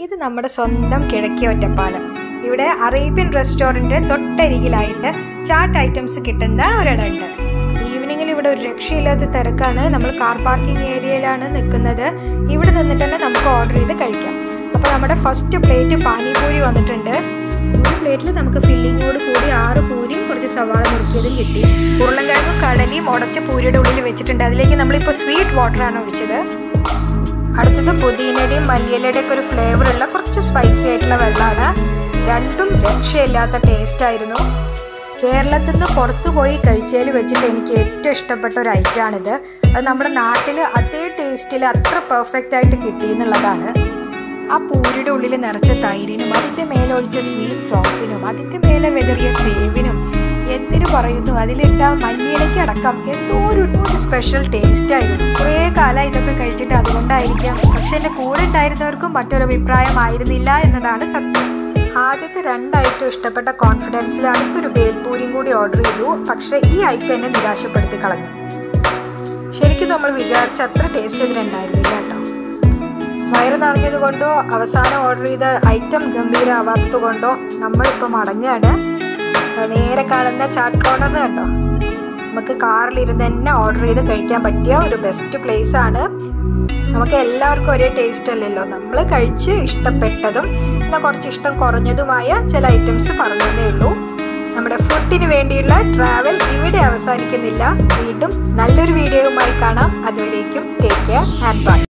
ഇത് നമ്മുടെ സ്വന്തം കിഴക്കേ ഒറ്റപ്പാലം ഇവിടെ അറേബ്യൻ റെസ്റ്റോറൻറ്റ് തൊട്ടരികിലായിട്ട് ചാട്ട് ഐറ്റംസ് കിട്ടുന്ന ഒരിടമുണ്ട് ഈവനിങ്ങിൽ ഇവിടെ ഒരു രക്ഷയില്ലാത്ത തിരക്കാണ് നമ്മൾ കാർ പാർക്കിംഗ് ഏരിയയിലാണ് നിൽക്കുന്നത് ഇവിടെ നിന്നിട്ട് തന്നെ നമുക്ക് ഓർഡർ ചെയ്ത് കഴിക്കാം അപ്പോൾ നമ്മുടെ ഫസ്റ്റ് പ്ലേറ്റ് പാനിപൂരി വന്നിട്ടുണ്ട് ഒരു പ്ലേറ്റിൽ നമുക്ക് ഫില്ലിങ്ങോട് കൂടി ആറ് പൂരിയും കുറച്ച് സവാള മുറുക്കിയതും കിട്ടി ഉരുളൻകിഴങ്ങും കടലയും ഉടച്ച പൂരിയുടെ ഉള്ളിൽ വെച്ചിട്ടുണ്ട് അതിലേക്ക് നമ്മളിപ്പോൾ സ്വീറ്റ് വാട്ടറാണ് ഒഴിച്ചത് അടുത്തത് പുതിനയുടെയും മല്ലിയിലയുടെയും ഒക്കെ ഒരു ഫ്ലേവർ ഉള്ള കുറച്ച് സ്പൈസി ആയിട്ടുള്ള വെള്ളമാണ് രണ്ടും രക്ഷയില്ലാത്ത ടേസ്റ്റ് ആയിരുന്നു കേരളത്തിൽ നിന്ന് പുറത്തു പോയി കഴിച്ചതിൽ വെച്ചിട്ട് എനിക്ക് ഏറ്റവും ഇഷ്ടപ്പെട്ട ഒരു ഐറ്റമാണിത് അത് നമ്മുടെ നാട്ടിൽ അതേ ടേസ്റ്റിൽ അത്ര പെർഫെക്റ്റ് ആയിട്ട് കിട്ടി എന്നുള്ളതാണ് ആ പൂരിയുടെ ഉള്ളിൽ നിറച്ച തൈരിനും അതിൻ്റെ മേലെ ഒഴിച്ച സ്വീറ്റ് സോസിനും അതിൻ്റെ മേലെ വെതറിയ സേവിനും എന്തിനു പറയുന്നു അതിലിട്ട മല്ലിയിലേക്ക് അടക്കം എന്തോ ഒരു ഒരു സ്പെഷ്യൽ ടേസ്റ്റ് ആയിരുന്നു കുറേ കാലം ഇതൊക്കെ കഴിച്ചിട്ട് അതുകൊണ്ടായിരിക്കാം പക്ഷെ എൻ്റെ കൂടെ ഉണ്ടായിരുന്നവർക്കും മറ്റൊരു അഭിപ്രായമായിരുന്നില്ല എന്നതാണ് സത്യം ആദ്യത്തെ രണ്ട് ഐറ്റം ഇഷ്ടപ്പെട്ട കോൺഫിഡൻസിൽ അടുത്തൊരു ബേൽപൂരിയും കൂടി ഓർഡർ ചെയ്തു പക്ഷെ ഈ ഐറ്റം എന്നെ നിരാശപ്പെടുത്തി കളഞ്ഞു ശരിക്കും നമ്മൾ വിചാരിച്ച അത്ര ടേസ്റ്റ് ഇതിലുണ്ടായിരുന്നില്ല കേട്ടോ വയറ് നിറഞ്ഞത് കൊണ്ടോ അവസാനം ഓർഡർ ചെയ്ത ഐറ്റം ഗംഭീരമാവാത്തത് കൊണ്ടോ നമ്മളിപ്പോൾ മടങ്ങുകയാണ് നേരെ കാണുന്ന ചാട്ട് കോർണർ കണ്ടോ നമുക്ക് കാറിലിരുന്ന് തന്നെ ഓർഡർ ചെയ്ത് കഴിക്കാൻ പറ്റിയ ഒരു ബെസ്റ്റ് പ്ലേസ് ആണ് നമുക്ക് എല്ലാവർക്കും ഒരേ ടേസ്റ്റ് അല്ലല്ലോ നമ്മൾ കഴിച്ച് ഇഷ്ടപ്പെട്ടതും എന്നാൽ കുറച്ച് ഇഷ്ടം കുറഞ്ഞതുമായ ചില ഐറ്റംസ് പറഞ്ഞതേ ഉള്ളൂ നമ്മുടെ ഫുഡിന് വേണ്ടിയുള്ള ട്രാവൽ ഇവിടെ അവസാനിക്കുന്നില്ല വീണ്ടും നല്ലൊരു വീഡിയോയുമായി കാണാം അതുവരേക്കും ടേക്ക് കെയർ ആൻഡ് ബൈ